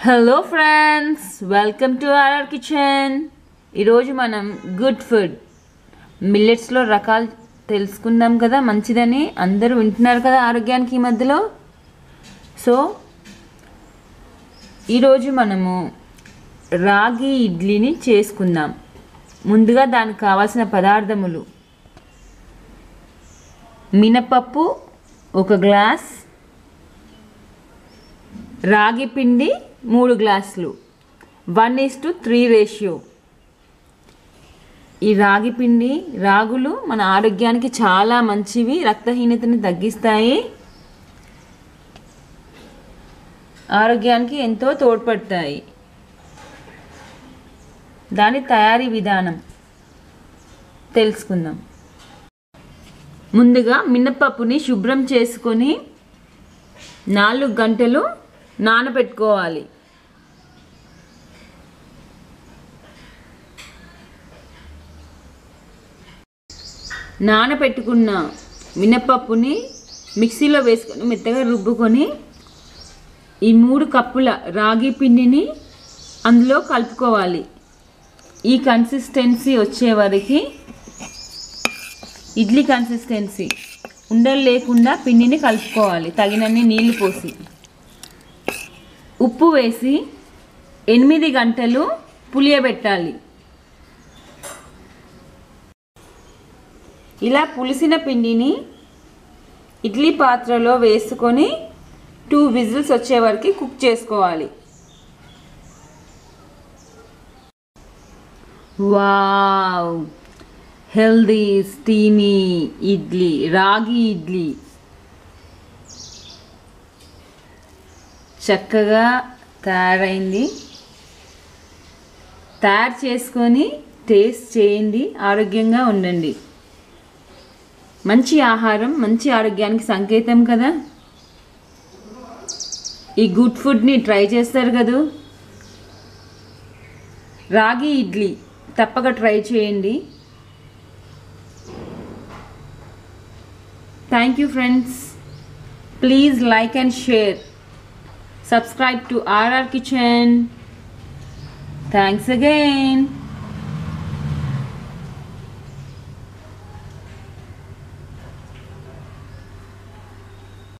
Hello friends welcome to RR kitchen ఈరోజు మనం good food మిల్లెట్స్లో రకాలు తెలుసుకుందాం కదా మంచిదని అందరూ వింటున్నారు కదా ఆరోగ్యానికి ఈ మధ్యలో సో ఈరోజు మనము రాగి ఇడ్లీని చేసుకుందాం ముందుగా దానికి కావాల్సిన పదార్థములు మినపప్పు ఒక గ్లాస్ రాగి పిండి మూడు గ్లాసులు one is to three ratio ఈ రాగి పిండి రాగులు మన ఆరోగ్యానికి చాలా మంచివి రక్తహీనతని తగ్గిస్తాయి ఆరోగ్యానికి ఎంతో తోడ్పడతాయి దాని తయారీ విధానం తెలుసుకుందాం ముందుగా మినపప్పుని శుభ్రం చేసుకొని నాలుగు గంటలు నానబెట్టుకోవాలి నానబెట్టుకున్న మినపప్పుని మిక్సీలో వేసుకొని మెత్తగా రుబ్బుకొని ఈ మూడు కప్పుల రాగి పిండిని అందులో కలుపుకోవాలి ఈ కన్సిస్టెన్సీ వచ్చే వరకు ఇడ్లీ కన్సిస్టెన్సీ ఉండలు లేకుండా పిండిని కలుపుకోవాలి తగినన్ని నీళ్లు పోసి ఉప్పు వేసి ఎనిమిది గంటలు పులియబెట్టాలి ఇలా పులిసిన పిండిని ఇడ్లీ పాత్రలో వేసుకొని టూ విజిల్స్ వచ్చే వరకు కుక్ చేసుకోవాలి వావ్ హెల్దీ స్టీమీ ఇడ్లీ రాగి ఇడ్లీ చక్కగా తయారైంది తయారు చేసుకొని టేస్ట్ చేయండి ఆరోగ్యంగా ఉండండి మంచి ఆహారం మంచి ఆరోగ్యానికి సంకేతం కదా ఈ గుడ్ ఫుడ్ని ట్రై చేస్తారు కదూ రాగి ఇడ్లీ తప్పక ట్రై చేయండి thank you friends please like and share subscribe to RR Kitchen. Thanks again.